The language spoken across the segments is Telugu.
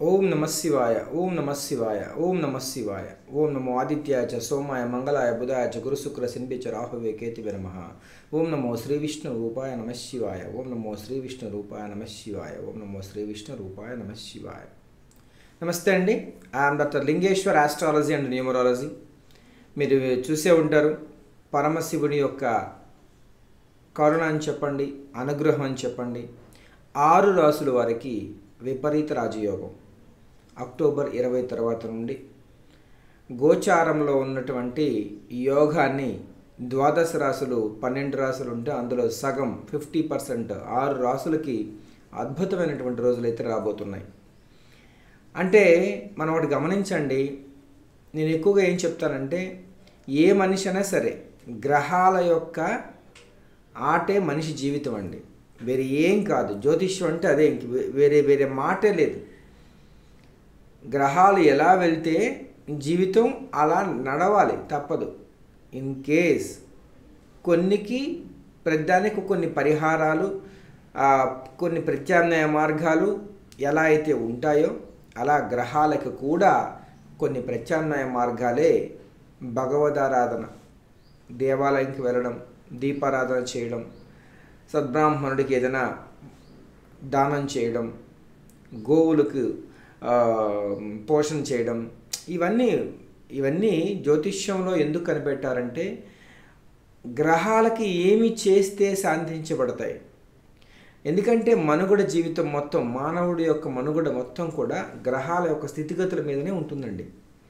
ఓం నమ శివాయ ఓం నమ శివాయ ఓం నమ శివాయ ఓం నమో ఆదిత్యాయ చ సోమాయ మంగళాయ బుధాయ చ గురుశుక్ర శనిభి చ రాహువే కేతివే నమ ఓం నమో శ్రీ విష్ణు రూపాయ నమ శివాయ ఓం నమో శ్రీ విష్ణు రూపాయ నమ శివాయ ఓం నమో శ్రీ విష్ణు రూపాయ నమ శివాయ నమస్తే అండి I'm doctor Lingeshwar astrology and numerology మీరు చూసే ఉంటారు పరమశివుని యొక్క కరుణ అని చెప్పండి అనుగ్రహం అని చెప్పండి ఆరు రాసుల వారికి విపరీత రాజయోగం అక్టోబర్ ఇరవై తర్వాత నుండి గోచారంలో ఉన్నటువంటి యోగాన్ని ద్వాదశ రాసులు పన్నెండు రాసులు ఉంటే అందులో సగం ఫిఫ్టీ పర్సెంట్ ఆరు రాసులకి అద్భుతమైనటువంటి రోజులు అయితే రాబోతున్నాయి అంటే మనం ఒకటి గమనించండి నేను ఎక్కువగా ఏం చెప్తానంటే ఏ మనిషి అయినా సరే గ్రహాల యొక్క ఆటే మనిషి జీవితం అండి వేరే ఏం కాదు జ్యోతిష్యం అంటే అదే ఇంక వేరే వేరే మాటే లేదు గ్రహాలు ఎలా వెళ్తే జీవితం అలా నడవాలి తప్పదు ఇన్ కేస్ కొన్నికి ప్రతిదానికి కొన్ని పరిహారాలు కొన్ని ప్రత్యామ్నాయ మార్గాలు ఎలా అయితే ఉంటాయో అలా గ్రహాలకు కూడా కొన్ని ప్రత్యామ్నాయ మార్గాలే భగవదారాధన దేవాలయంకి వెళ్ళడం దీపారాధన చేయడం సద్బ్రాహ్మణుడికి ఏదైనా దానం చేయడం గోవులకు పోషణ చేయడం ఇవన్నీ ఇవన్నీ జ్యోతిష్యంలో ఎందుకు కనిపెట్టారంటే గ్రహాలకి ఏమి చేస్తే శాంతించబడతాయి ఎందుకంటే మనుగడ జీవితం మొత్తం మానవుడి యొక్క మనుగడ మొత్తం కూడా గ్రహాల యొక్క స్థితిగతుల మీదనే ఉంటుందండి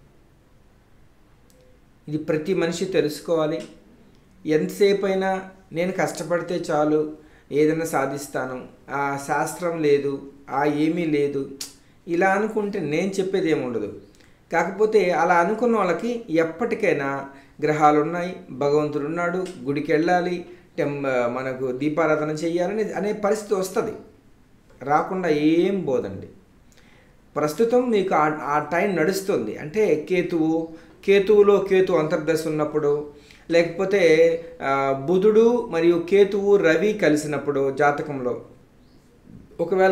ఇది ప్రతి మనిషి తెలుసుకోవాలి ఎంతసేపు అయినా నేను కష్టపడితే చాలు ఏదైనా సాధిస్తాను ఆ శాస్త్రం లేదు ఆ ఏమీ లేదు ఇలా అనుకుంటే నేను చెప్పేది ఏముండదు కాకపోతే అలా అనుకున్న వాళ్ళకి ఎప్పటికైనా గ్రహాలు ఉన్నాయి భగవంతుడు ఉన్నాడు గుడికి వెళ్ళాలి టెం మనకు దీపారాధన చేయాలని అనే పరిస్థితి వస్తుంది రాకుండా ఏం పోదండి ప్రస్తుతం మీకు ఆ టైం నడుస్తుంది అంటే కేతువు కేతువులో కేతు అంతర్దశ ఉన్నప్పుడు లేకపోతే బుధుడు మరియు కేతువు రవి కలిసినప్పుడు జాతకంలో ఒకవేళ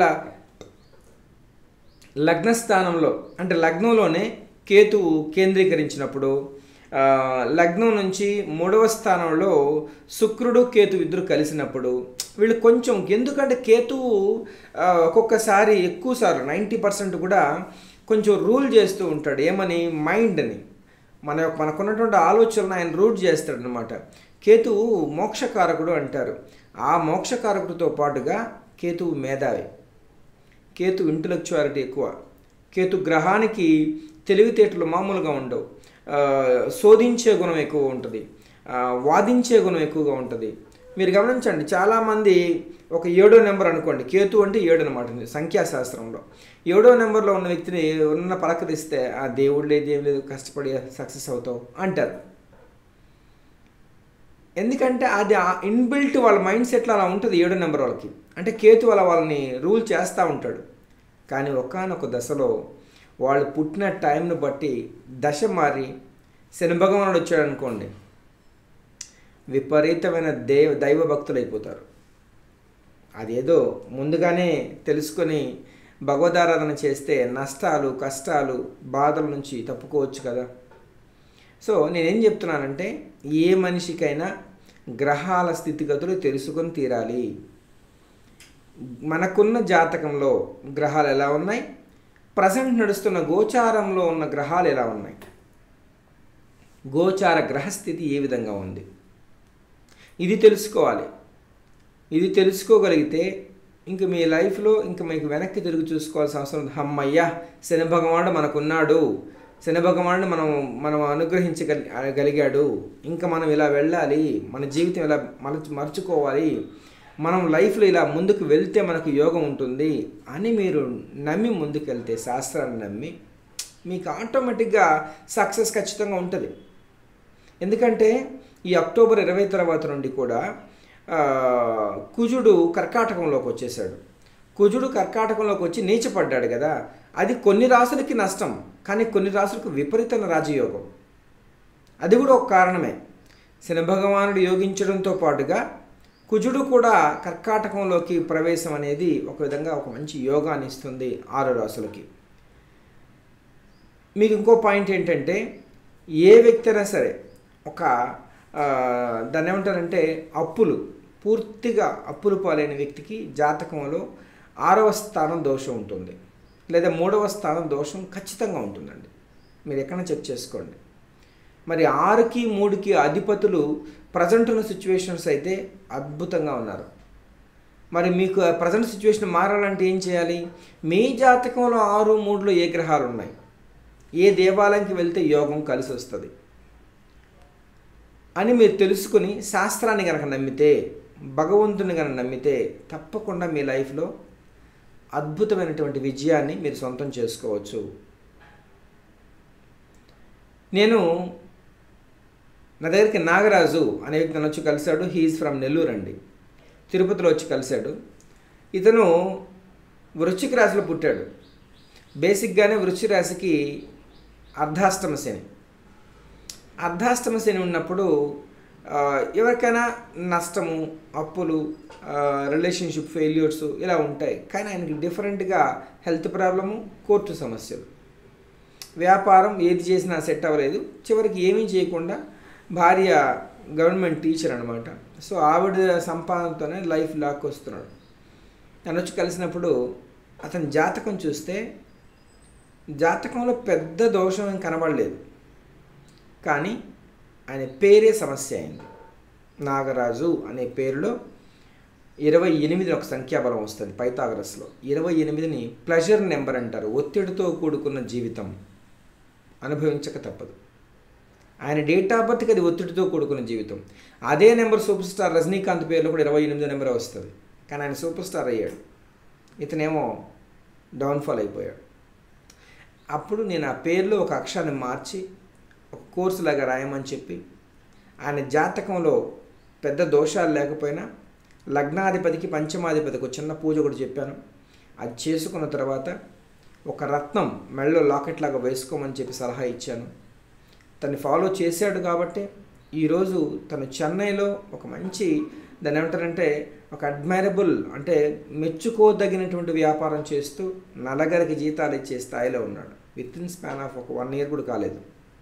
లగ్నస్థానంలో అంటే లగ్నంలోనే కేతువు కేంద్రీకరించినప్పుడు లగ్నం నుంచి మూడవ స్థానంలో శుక్రుడు కేతు ఇద్దరు కలిసినప్పుడు వీళ్ళు కొంచెం ఎందుకంటే కేతువు ఒక్కొక్కసారి ఎక్కువసార్లు నైంటీ పర్సెంట్ కూడా కొంచెం రూల్ చేస్తూ ఉంటాడు ఏమని మైండ్ని మన మనకున్నటువంటి ఆలోచనలు ఆయన రూట్ చేస్తాడు అనమాట కేతువు మోక్షకారకుడు అంటారు ఆ మోక్షకారకుడితో పాటుగా కేతువు మేధావి కేతు ఇంటలెక్చువాలిటీ ఎక్కువ కేతు గ్రహానికి తెలివితేటలు మామూలుగా ఉండవు శోధించే గుణం ఎక్కువ ఉంటుంది వాదించే గుణం ఎక్కువగా ఉంటుంది మీరు గమనించండి చాలామంది ఒక ఏడో నెంబర్ అనుకోండి కేతు అంటే ఏడు అనమాట సంఖ్యాశాస్త్రంలో ఏడో నెంబర్లో ఉన్న వ్యక్తిని ఉన్న పలకరిస్తే ఆ దేవుడు లేదు ఏం లేదు కష్టపడి సక్సెస్ అవుతావు అంటారు ఎందుకంటే అది ఇన్బిల్ట్ వాళ్ళ మైండ్ సెట్లో అలా ఉంటుంది ఏడో నెంబర్ వాళ్ళకి అంటే కేతు అలా వాళ్ళని రూల్ చేస్తూ ఉంటాడు కానీ ఒకనొక దశలో వాళ్ళు పుట్టిన టైంను బట్టి దశ మారి శని భగవానుడు వచ్చాడు అనుకోండి విపరీతమైన దేవ దైవ భక్తులు అయిపోతారు అదేదో ముందుగానే తెలుసుకొని భగవదారాధన చేస్తే నష్టాలు కష్టాలు బాధల నుంచి తప్పుకోవచ్చు కదా సో నేనేం చెప్తున్నానంటే ఏ మనిషికైనా గ్రహాల స్థితిగతులు తెలుసుకొని తీరాలి మనకున్న జాతకంలో గ్రహాలు ఎలా ఉన్నాయి ప్రజెంట్ నడుస్తున్న గోచారంలో ఉన్న గ్రహాలు ఎలా ఉన్నాయి గోచార గ్రహస్థితి ఏ విధంగా ఉంది ఇది తెలుసుకోవాలి ఇది తెలుసుకోగలిగితే ఇంక మీ లైఫ్లో ఇంక మీకు వెనక్కి తిరిగి చూసుకోవాల్సిన అవసరం అమ్మయ్యా శని భగవానుడు మనకున్నాడు శని భగవానుడు మనం మనం అనుగ్రహించగలిగాడు ఇంకా మనం ఇలా వెళ్ళాలి మన జీవితం ఇలా మలచు మర్చుకోవాలి మనం లైఫ్లో ఇలా ముందుకు వెళ్తే మనకు యోగం ఉంటుంది అని మీరు నమ్మి ముందుకెళ్తే శాస్త్రాన్ని నమ్మి మీకు ఆటోమేటిక్గా సక్సెస్ ఖచ్చితంగా ఉంటుంది ఎందుకంటే ఈ అక్టోబర్ ఇరవై తర్వాత నుండి కూడా కుజుడు కర్కాటకంలోకి వచ్చేసాడు కుజుడు కర్కాటకంలోకి వచ్చి నీచపడ్డాడు కదా అది కొన్ని రాసులకి నష్టం కానీ కొన్ని రాసులకు విపరీతమైన రాజయోగం అది కూడా ఒక కారణమే శని భగవానుడు యోగించడంతో పాటుగా కుజుడు కూడా కర్కాటకంలోకి ప్రవేశం అనేది ఒక విధంగా ఒక మంచి యోగాన్ని ఇస్తుంది ఆరు రాసులకి మీకు ఇంకో పాయింట్ ఏంటంటే ఏ వ్యక్తి అయినా సరే ఒక ఆ, దాన్ని ఏమంటారంటే అప్పులు పూర్తిగా అప్పులు పాలైన వ్యక్తికి జాతకంలో ఆరవ స్థానం దోషం ఉంటుంది లేదా మూడవ స్థానం దోషం ఖచ్చితంగా ఉంటుందండి మీరు ఎక్కడ చెక్ చేసుకోండి మరి ఆరుకి మూడుకి అధిపతులు ప్రజెంట్ ఉన్న సిచ్యువేషన్స్ అయితే అద్భుతంగా ఉన్నారు మరి మీకు ప్రజెంట్ సిచ్యువేషన్ మారాలంటే ఏం చేయాలి మీ జాతకంలో ఆరు మూడులో ఏ గ్రహాలు ఉన్నాయి ఏ దేవాలయంకి వెళ్తే యోగం కలిసి వస్తుంది అని మీరు తెలుసుకుని శాస్త్రాన్ని కనుక నమ్మితే భగవంతుని కనుక నమ్మితే తప్పకుండా మీ లైఫ్లో అద్భుతమైనటువంటి విజయాన్ని మీరు సొంతం చేసుకోవచ్చు నేను నా దగ్గరికి నాగరాజు అనే వ్యక్తి నన్ను వచ్చి కలిశాడు హీఈస్ ఫ్రమ్ నెల్లూరు అండి తిరుపతిలో వచ్చి కలిశాడు ఇతను వృశ్చిక రాశిలో పుట్టాడు బేసిక్గానే వృశ్చిక రాశికి అర్ధాష్టమ శని అర్ధాష్టమ శని ఉన్నప్పుడు ఆ, ఎవరికైనా నష్టము అప్పులు రిలేషన్షిప్ ఫెయిల్యూర్స్ ఇలా ఉంటాయి కానీ ఆయనకి డిఫరెంట్గా హెల్త్ ప్రాబ్లము కోర్టు సమస్యలు వ్యాపారం ఏది చేసినా సెట్ అవ్వలేదు చివరికి ఏమీ చేయకుండా భార్య గవర్నమెంట్ టీచర్ అనమాట సో ఆవిడ సంపాదనతోనే లైఫ్ లాక్ వస్తున్నాడు తను వచ్చి కలిసినప్పుడు అతని జాతకం చూస్తే జాతకంలో పెద్ద దోషం ఏం కనబడలేదు కానీ ఆయన పేరే సమస్య అయింది నాగరాజు అనే పేరులో ఇరవై ఎనిమిది ఒక సంఖ్యాబలం వస్తుంది పైథాగరస్లో ఇరవై ఎనిమిదిని ప్లెజర్ నెంబర్ అంటారు ఒత్తిడితో కూడుకున్న జీవితం అనుభవించక తప్పదు ఆయన డేట్ ఆఫ్ బర్త్కి అది ఒత్తిడితో కూడుకున్న జీవితం అదే నెంబర్ సూపర్ స్టార్ రజనీకాంత్ పేరులో కూడా ఇరవై ఎనిమిదో నెంబర్ వస్తుంది కానీ ఆయన సూపర్ స్టార్ అయ్యాడు ఇతనేమో డౌన్ఫాల్ అయిపోయాడు అప్పుడు నేను ఆ పేరులో ఒక అక్షరాన్ని మార్చి ఒక కోర్సు లాగా రాయమని చెప్పి ఆయన జాతకంలో పెద్ద దోషాలు లేకపోయినా లగ్నాధిపతికి పంచమాధిపతికి ఒక చిన్న పూజ కూడా చెప్పాను అది చేసుకున్న తర్వాత ఒక రత్నం మెళ్ళలో లాకెట్ లాగా వేసుకోమని చెప్పి సలహా ఇచ్చాను తను ఫాలో చేశాడు కాబట్టి ఈరోజు తను చెన్నైలో ఒక మంచి దాన్ని ఏమంటారంటే ఒక అడ్మైరబుల్ అంటే మెచ్చుకోదగినటువంటి వ్యాపారం చేస్తూ నలగరికి జీతాలు ఇచ్చే స్థాయిలో ఉన్నాడు విత్ ఇన్ స్పాన్ ఆఫ్ ఒక వన్ ఇయర్ కూడా కాలేదు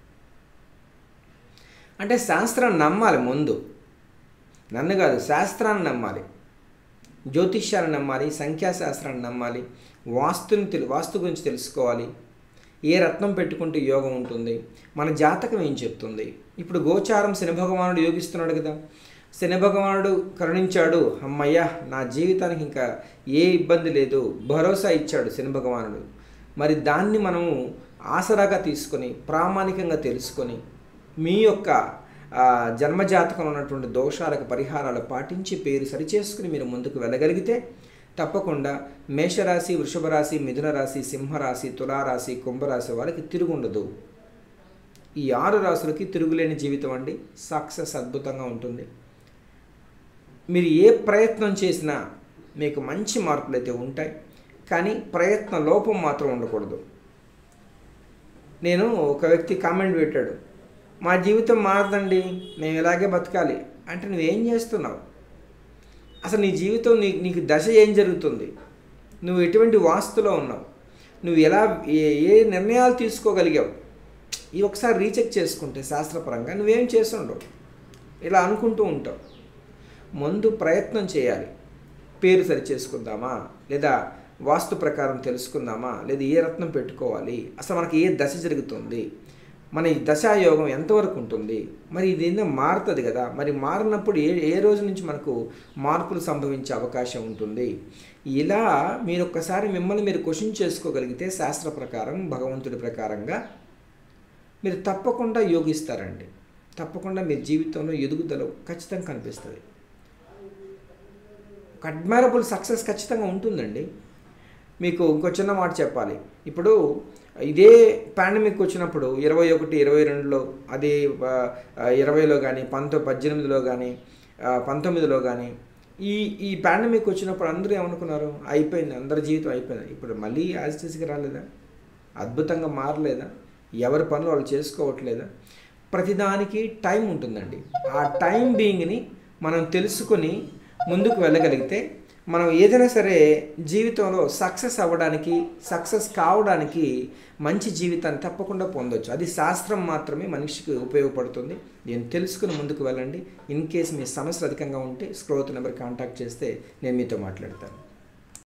అంటే శాస్త్రాన్ని నమ్మాలి ముందు నన్ను కాదు శాస్త్రాన్ని నమ్మాలి జ్యోతిష్యాన్ని నమ్మాలి సంఖ్యాశాస్త్రాన్ని నమ్మాలి వాస్తుని తెలు వాస్తు గురించి తెలుసుకోవాలి ఏ రత్నం పెట్టుకుంటే యోగం ఉంటుంది మన జాతకం ఏం చెప్తుంది ఇప్పుడు గోచారం శని భగవానుడు యోగిస్తున్నాడు కదా శని భగవానుడు కరుణించాడు అమ్మయ్య నా జీవితానికి ఇంకా ఏ ఇబ్బంది లేదు భరోసా ఇచ్చాడు శని భగవానుడు మరి దాన్ని మనము ఆసరాగా తీసుకొని ప్రామాణికంగా తెలుసుకొని మీ యొక్క ఆ, జన్మజాతకంలో ఉన్నటువంటి దోషాలకు పరిహారాలు పాటించి పేరు సరిచేసుకుని మీరు ముందుకు వెళ్ళగలిగితే తప్పకుండా మేషరాశి వృషభ రాశి మిథున రాశి సింహరాశి తులారాశి కుంభరాశి వారికి తిరుగుండదు ఈ ఆరు రాశులకి తిరుగులేని జీవితం అండి సక్సెస్ అద్భుతంగా ఉంటుంది మీరు ఏ ప్రయత్నం చేసినా మీకు మంచి మార్పులు అయితే ఉంటాయి కానీ ప్రయత్న లోపం మాత్రం ఉండకూడదు నేను ఒక వ్యక్తి కామెంట్ పెట్టాడు మా జీవితం మారదండి మేము ఇలాగే బతకాలి అంటే నువ్వేం చేస్తున్నావు అసలు నీ జీవితం నీ నీకు దశ ఏం జరుగుతుంది నువ్వు ఎటువంటి వాస్తులో ఉన్నావు నువ్వు ఎలా ఏ ఏ నిర్ణయాలు తీసుకోగలిగావు ఈ ఒకసారి రీచెక్ చేసుకుంటే శాస్త్రపరంగా నువ్వేం చేస్తుండవు ఇలా అనుకుంటూ ఉంటావు ముందు ప్రయత్నం చేయాలి పేరు సరి చేసుకుందామా లేదా వాస్తు ప్రకారం తెలుసుకుందామా లేదా ఏ రత్నం పెట్టుకోవాలి అసలు మనకి ఏ దశ జరుగుతుంది మన ఈ దశాయోగం ఎంతవరకు ఉంటుంది మరి ఇది ఏందో మారుతుంది కదా మరి మారినప్పుడు ఏ ఏ రోజు నుంచి మనకు మార్పులు సంభవించే అవకాశం ఉంటుంది ఇలా మీరు ఒక్కసారి మిమ్మల్ని మీరు క్వశ్చన్ చేసుకోగలిగితే శాస్త్ర ప్రకారం భగవంతుడి ప్రకారంగా మీరు తప్పకుండా యోగిస్తారండి తప్పకుండా మీ జీవితంలో ఎదుగుదల ఖచ్చితంగా కనిపిస్తుంది ఒక అడ్మైరబుల్ సక్సెస్ ఖచ్చితంగా ఉంటుందండి మీకు ఇంకో చిన్న మాట చెప్పాలి ఇప్పుడు ఇదే పాండమిక్ వచ్చినప్పుడు ఇరవై ఒకటి ఇరవై రెండులో అది ఆ, ఇరవైలో కానీ పంతొ పద్దెనిమిదిలో కానీ ఆ, పంతొమ్మిదిలో కానీ ఈ ఈ పాండమిక్ వచ్చినప్పుడు అందరూ ఏమనుకున్నారు అయిపోయింది అందరి జీవితం అయిపోయింది ఇప్పుడు మళ్ళీ యాజ్ టీస్కి రాలేదా అద్భుతంగా మారలేదా ఎవరి పనులు వాళ్ళు చేసుకోవట్లేదా ప్రతిదానికి టైం ఉంటుందండి ఆ టైం బీయింగ్ని మనం తెలుసుకొని ముందుకు వెళ్ళగలిగితే మనం ఏదైనా సరే జీవితంలో సక్సెస్ అవ్వడానికి సక్సెస్ కావడానికి మంచి జీవితాన్ని తప్పకుండా పొందొచ్చు అది శాస్త్రం మాత్రమే మనిషికి ఉపయోగపడుతుంది నేను తెలుసుకుని ముందుకు వెళ్ళండి ఇన్ కేస్ మీ సమస్యలు అధికంగా ఉంటే స్క్రోత్ నెంబర్ కాంటాక్ట్ చేస్తే నేను మీతో మాట్లాడతాను